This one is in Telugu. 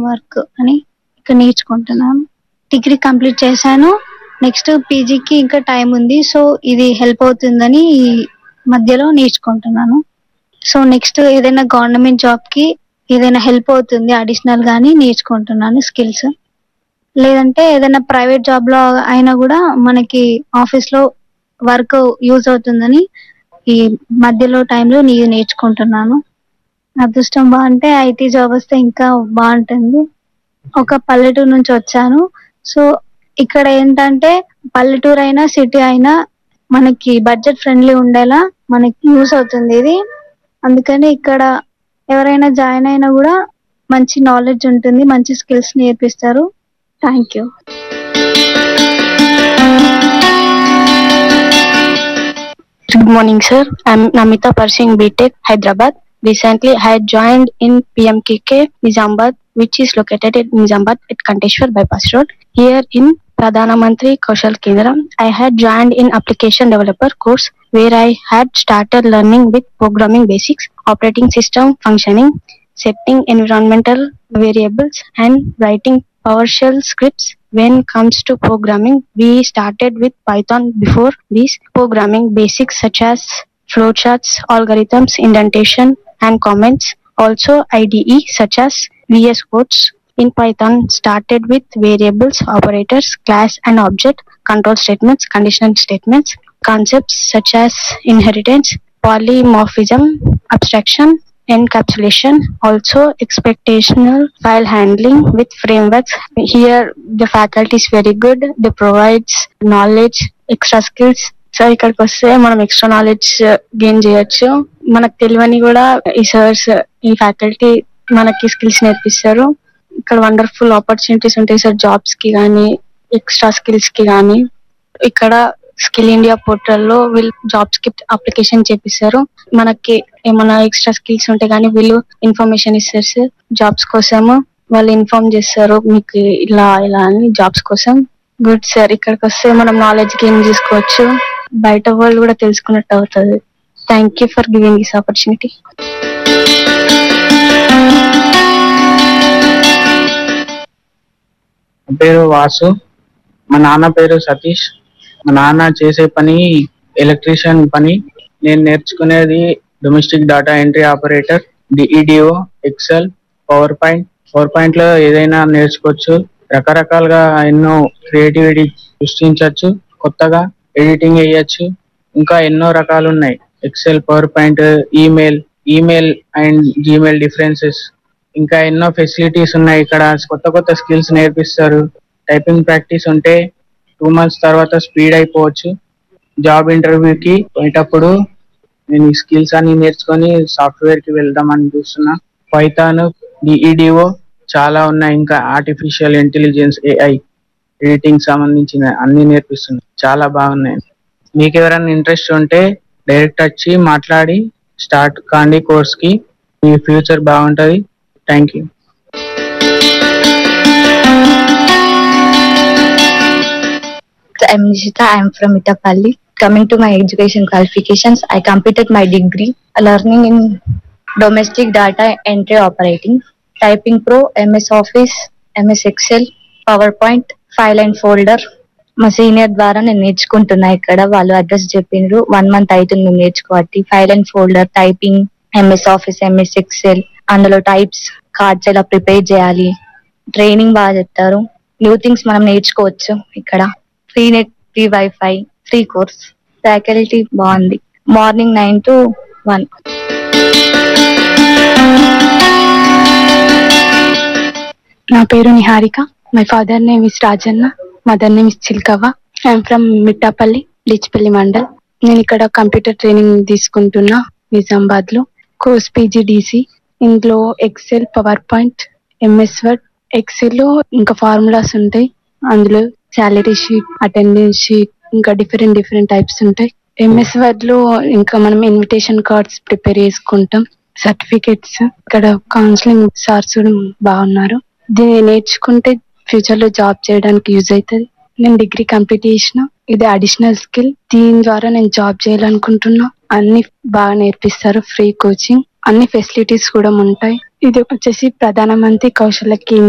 వర్క్ అని ఇక్కడ నేర్చుకుంటున్నాను డిగ్రీ కంప్లీట్ చేశాను నెక్స్ట్ పీజీకి ఇంకా టైం ఉంది సో ఇది హెల్ప్ అవుతుందని ఈ మధ్యలో నేర్చుకుంటున్నాను సో నెక్స్ట్ ఏదైనా గవర్నమెంట్ జాబ్ కి ఏదైనా హెల్ప్ అవుతుంది అడిషనల్ గానీ నేర్చుకుంటున్నాను స్కిల్స్ లేదంటే ఏదైనా ప్రైవేట్ జాబ్ లో అయినా కూడా మనకి ఆఫీస్ లో వర్క్ యూజ్ అవుతుందని ఈ మధ్యలో టైంలో నేను నేర్చుకుంటున్నాను అదృష్టం బాగుంటే ఐటీ జాబ్ వస్తే ఇంకా బాగుంటుంది ఒక పల్లెటూరు నుంచి వచ్చాను సో ఇక్కడ ఏంటంటే పల్లెటూరు అయినా సిటీ అయినా మనకి బడ్జెట్ ఫ్రెండ్లీ ఉండేలా మనకి యూస్ అవుతుంది ఇది అందుకని ఇక్కడ ఎవరైనా జాయిన్ అయినా కూడా మంచి నాలెడ్జ్ ఉంటుంది మంచి స్కిల్స్ నేర్పిస్తారు thank you Good morning, sir. I'm Namita Parsing BTech, Hyderabad. Recently, I had joined in PMKK, Nizamabad, which is located in Nizamabad at Kanteshwar Bypass Road. Here in Pradhana Mantri Kaushal Kendra, I had joined in application developer course where I had started learning with programming basics, operating system functioning, setting environmental variables, and writing PowerShell scripts. When comes to programming, we started with Python before these programming basics such as flowcharts, algorithms, indentation, and comments. Also IDE such as VS Codes in Python started with variables, operators, class and object, control statements, conditional statements, concepts such as inheritance, polymorphism, abstraction, encapsulation, also expectational file handling with frameworks. Here the faculty is very good. They provides knowledge, extra skills. So ఇక్కడికి వస్తే మనం ఎక్స్ట్రా నాలెడ్జ్ గెయిన్ చేయొచ్చు మనకు తెలియని కూడా ఈ సర్స్ ఈ ఫ్యాకల్టీ మనకి స్కిల్స్ నేర్పిస్తారు ఇక్కడ వండర్ఫుల్ ఆపర్చునిటీస్ ఉంటాయి సార్ జాబ్స్ కి కానీ ఎక్స్ట్రా స్కిల్స్ కి కానీ ఇక్కడ స్కిల్ ఇండియా పోర్టల్లో వీళ్ళు జాబ్స్ కి అప్లికేషన్ చేపిస్తారు మనకి ఏమైనా ఎక్స్ట్రా స్కిల్స్ ఉంటే కానీ వీళ్ళు ఇన్ఫర్మేషన్ ఇస్తారు సార్ జాబ్స్ కోసము వాళ్ళు ఇన్ఫార్మ్ చేస్తారు మీకు ఇలా ఇలా అని జాబ్స్ కోసం గుడ్ సార్ ఇక్కడికి వస్తే మనం నాలెడ్జ్ గెయిన్ చేసుకోవచ్చు బయట వరల్డ్ కూడా తెలుసుకున్నట్టు అవుతుంది thank you for giving this opportunity నా పేరు వాసు మా నాన్న పేరు సతీష్ మా నాన్న చేసే పని ఎలక్ట్రీషియన్ పని నేను నేర్చుకునేది domestic data entry operator DEDO Excel PowerPoint PowerPoint లో ఏదైనా నేర్చుకోవచ్చు రకరకాలుగా ఎన్నో క్రియేటివిటీ సృష్టించవచ్చు కొత్తగా ఎడిటింగ్ వేయచ్చు ఇంకా ఎన్నో రకాలు ఉన్నాయి Excel PowerPoint email email and Gmail differences ఇంకా ఎన్నో ఫెసిలిటీస్ ఉన్నాయి ఇక్కడ కొత్త కొత్త స్కిల్స్ నేర్పిస్తారు టైపింగ్ ప్రాక్టీస్ ఉంటే టూ మంత్స్ తర్వాత స్పీడ్ అయిపోవచ్చు జాబ్ ఇంటర్వ్యూకి పోయేటప్పుడు నేను ఈ స్కిల్స్ అన్ని నేర్చుకొని సాఫ్ట్వేర్ కి వెళ్దామని చూస్తున్నా పైథాన్ డిఈడిఓ చాలా ఉన్నాయి ఇంకా ఆర్టిఫిషియల్ ఇంటెలిజెన్స్ ఏఐ ఎడిటింగ్ సంబంధించిన అన్ని నేర్పిస్తుంది చాలా బాగున్నాయి మీకు ఎవరైనా ఇంట్రెస్ట్ ఉంటే డైరెక్ట్ వచ్చి మాట్లాడి స్టార్ట్ కాండి కోర్స్ కి మీ ఫ్యూచర్ బాగుంటది thank you I'm Nishita. I'm from Itapalli. Coming to my education qualifications, I completed my degree learning in domestic data entry operating, typing pro, MS Office, MS Excel, PowerPoint, file and folder మా సీనియర్ ద్వారా నేను నేర్చుకుంటున్నా ఇక్కడ వాళ్ళు అడ్రస్ చెప్పిండ్రు వన్ మంత్ అవుతుంది మేము నేర్చుకోవట్టి file and folder typing MS Office MS Excel అందులో టైప్స్ కార్డ్స్ ఎలా ప్రిపేర్ చేయాలి ట్రైనింగ్ బాగా చెప్తారు న్యూ థింగ్స్ మనం నేర్చుకోవచ్చు ఇక్కడ free net free wifi free course faculty బాగుంది మార్నింగ్ నైన్ టు వన్ నా పేరు Niharika my father name is Rajanna mother name is Chilkavva I'm from Mittapalli Lichpalli mandal నేను ఇక్కడ కంప్యూటర్ ట్రైనింగ్ తీసుకుంటున్నా నిజామాబాద్ లో కోర్స్ పీజీడిసి ఇందులో Excel PowerPoint MS word Excel లో ఇంకా ఫార్ములాస్ ఉంటాయి అందులో సాలరీ షీట్ అటెండెన్స్ షీట్ ఇంకా డిఫరెంట్ డిఫరెంట్ టైప్స్ ఉంటాయి ఎంఎస్ వర్డ్ లో ఇంకా మనం ఇన్విటేషన్ కార్డ్స్ ప్రిపేర్ చేసుకుంటాం సర్టిఫికెట్స్ ఇక్కడ కౌన్సిలింగ్ సార్స్ కూడా బాగున్నారు దీన్ని నేర్చుకుంటే ఫ్యూచర్ లో జాబ్ చేయడానికి యూజ్ అవుతుంది నేను డిగ్రీ కంప్లీట్ చేసిన ఇది అడిషనల్ స్కిల్ దీని ద్వారా నేను జాబ్ చేయాలనుకుంటున్నా అన్ని బాగా నేర్పిస్తారు ఫ్రీ కోచింగ్ అన్ని ఫెసిలిటీస్ కూడా ఉంటాయి ఇది వచ్చేసి ప్రధానమంత్రి కౌశల కేంద్ర